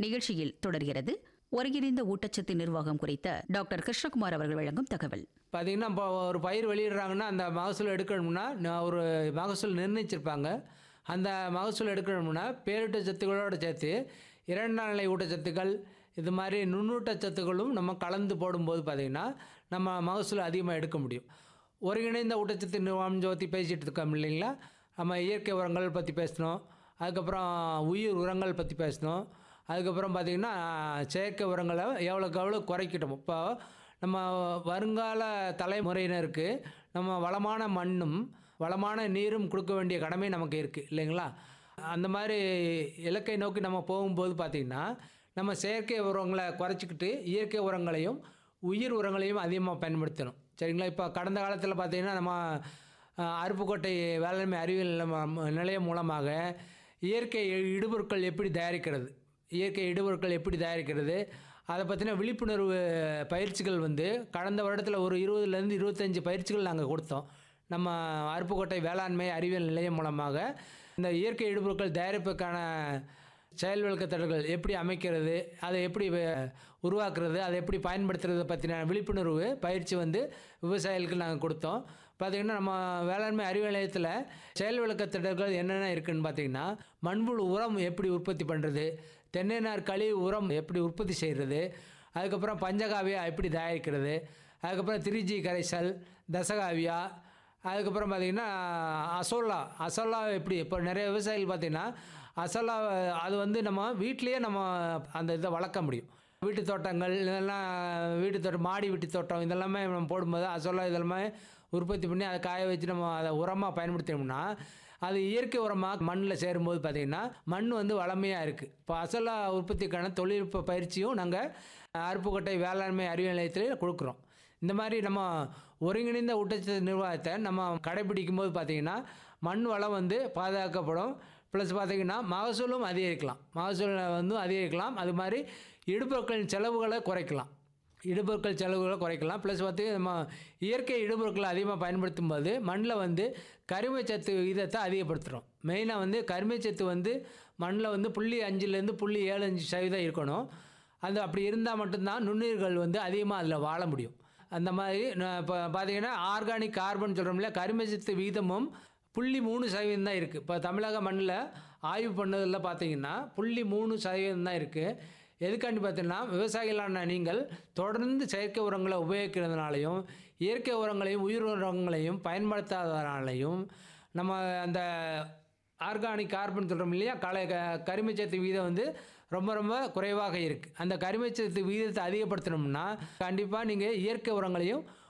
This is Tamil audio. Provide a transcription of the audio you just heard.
நிகழ்ச்சியில் தொடர்கிறது ஒருங்கிணைந்த ஊட்டச்சத்து நிர்வாகம் குறித்த டாக்டர் கிருஷ்ணகுமார் அவர்கள் வழங்கும் தகவல் பார்த்தீங்கன்னா இப்போ ஒரு பயிர் வெளியிடுறாங்கன்னா அந்த மகசூல் எடுக்கணும்னா நான் ஒரு மகசூல் நிர்ணயிச்சிருப்பாங்க அந்த மகசூல் எடுக்கணும்னா பேரூட்டச்சத்துக்களோடு சேர்த்து இரண்டாம் நிலை ஊட்டச்சத்துக்கள் இது மாதிரி நுண்ணூட்டச்சத்துக்களும் நம்ம கலந்து போடும்போது பார்த்திங்கன்னா நம்ம மகசூல் அதிகமாக எடுக்க முடியும் ஒருங்கிணைந்த ஊட்டச்சத்து நிர்வாகம் பற்றி பேசிகிட்டு இருக்கோம் இல்லைங்களா நம்ம இயற்கை உரங்கள் பற்றி பேசினோம் அதுக்கப்புறம் உயிர் உரங்கள் பற்றி பேசினோம் அதுக்கப்புறம் பார்த்திங்கன்னா செயற்கை உரங்களை எவ்வளோக்கு எவ்வளோ குறைக்கட்டும் இப்போ நம்ம வருங்கால தலைமுறையினருக்கு நம்ம வளமான மண்ணும் வளமான நீரும் கொடுக்க வேண்டிய கடமை நமக்கு இருக்குது இல்லைங்களா அந்த மாதிரி இலக்கை நோக்கி நம்ம போகும்போது பார்த்திங்கன்னா நம்ம செயற்கை உரங்களை குறைச்சிக்கிட்டு இயற்கை உரங்களையும் உயிர் உரங்களையும் அதிகமாக பயன்படுத்தணும் சரிங்களா இப்போ கடந்த காலத்தில் பார்த்திங்கன்னா நம்ம அஹ், அருப்புக்கோட்டை வேளாண்மை அறிவியல் நிலையம் நிலையம் மூலமாக இயற்கை இடுபொருட்கள் எப்படி தயாரிக்கிறது இயற்கை இடுபொருட்கள் எப்படி தயாரிக்கிறது அதை பற்றின விழிப்புணர்வு பயிற்சிகள் வந்து கடந்த வருடத்தில் ஒரு இருபதுலேருந்து இருபத்தஞ்சி பயிற்சிகள் நாங்கள் கொடுத்தோம் நம்ம அருப்புக்கோட்டை வேளாண்மை அறிவியல் நிலையம் மூலமாக இந்த இயற்கை இடுபொருட்கள் தயாரிப்புக்கான செயல் விளக்கத்தடர்கள் எப்படி அமைக்கிறது அதை எப்படி வே- உருவாக்குறது அதை எப்படி பயன்படுத்துறது பற்றின விழிப்புணர்வு பயிற்சி வந்து விவசாயிகளுக்கு நாங்கள் கொடுத்தோம் பார்த்திங்கன்னா நம்ம வேளாண்மை அறிவியல் நிலையத்தில் செயல் விளக்கத்திடர்கள் என்னென்ன இருக்குதுன்னு பார்த்தீங்கன்னா மண்புழு உரம் எப்படி உற்பத்தி பண்ணுறது தென்னை நார் கழிவு உரம் எப்படி உற்பத்தி செய்கிறது அதுக்கப்புறம் பஞ்சகாவியா எப்படி தயாரிக்கிறது அதுக்கப்புறம் திரிஜி கரைசல் தசகாவியா அதுக்கப்புறம் பார்த்திங்கன்னா அசோலா அசோலா எப்படி இப்போ நிறைய விவசாயிகள் பார்த்திங்கன்னா அசோலா அது வந்து நம்ம வீட்டிலேயே நம்ம அந்த இதை வளர்க்க முடியும் வீட்டு தோட்டங்கள் இதெல்லாம் வீட்டு தோட்டம் மாடி வீட்டு தோட்டம் இதெல்லாமே நம்ம போடும்போது அசோலா இதெல்லாமே உற்பத்தி பண்ணி அதை காய வச்சு நம்ம அதை உரமாக பயன்படுத்தினோம்னா அது இயற்கை உரமாக மண்ணில் சேரும்போது பார்த்திங்கன்னா மண் வந்து வளமையாக இருக்குது இப்போ அசோலா உற்பத்திக்கான தொழில்நுட்ப பயிற்சியும் நாங்கள் அருப்புக்கோட்டை வேளாண்மை அறிவியல் நிலையத்தில் கொடுக்குறோம் இந்த மாதிரி நம்ம ஒருங்கிணைந்த ஊட்டச்சத்து நிர்வாகத்தை நம்ம கடைபிடிக்கும் போது பார்த்திங்கன்னா மண் வளம் வந்து பாதுகாக்கப்படும் ப்ளஸ் பார்த்திங்கன்னா மகசூலும் அதிகரிக்கலாம் மகசூல் வந்து அதிகரிக்கலாம் அது மாதிரி இடுபொருட்களின் செலவுகளை குறைக்கலாம் இடுபொருட்கள் செலவுகளை குறைக்கலாம் ப்ளஸ் பார்த்து நம்ம இயற்கை இடுபொருட்களை அதிகமாக பயன்படுத்தும் போது மண்ணில் வந்து கரிமச்சத்து விகிதத்தை அதிகப்படுத்துகிறோம் மெயினாக வந்து கரிமச்சத்து வந்து மண்ணில் வந்து புள்ளி அஞ்சுலேருந்து புள்ளி ஏழு அஞ்சு சதவீதம் இருக்கணும் அது அப்படி இருந்தால் மட்டும்தான் நுண்ணுயிர்கள் வந்து அதிகமாக அதில் வாழ முடியும் அந்த மாதிரி இப்போ பார்த்தீங்கன்னா ஆர்கானிக் கார்பன் சொல்கிறோம்ல கரிமச்சத்து விகிதமும் புள்ளி மூணு சதவீதம் தான் இருக்குது இப்போ தமிழக மண்ணில் ஆய்வு பண்ணதில் பார்த்தீங்கன்னா புள்ளி மூணு சதவீதம் தான் இருக்குது எதுக்காண்டி பார்த்தீங்கன்னா விவசாயிகளான நீங்கள் தொடர்ந்து செயற்கை உரங்களை உபயோகிக்கிறதுனாலையும் இயற்கை உரங்களையும் உயிர் உரங்களையும் பயன்படுத்தாதனாலையும் நம்ம அந்த ஆர்கானிக் கார்பன் சொல்கிறோம் இல்லையா கலை க கரிமச்சத்து விகிதம் வந்து ரொம்ப ரொம்ப குறைவாக இருக்குது அந்த கரிமச்சத்து விகிதத்தை அதிகப்படுத்தணும்னா கண்டிப்பாக நீங்கள் இயற்கை உரங்களையும்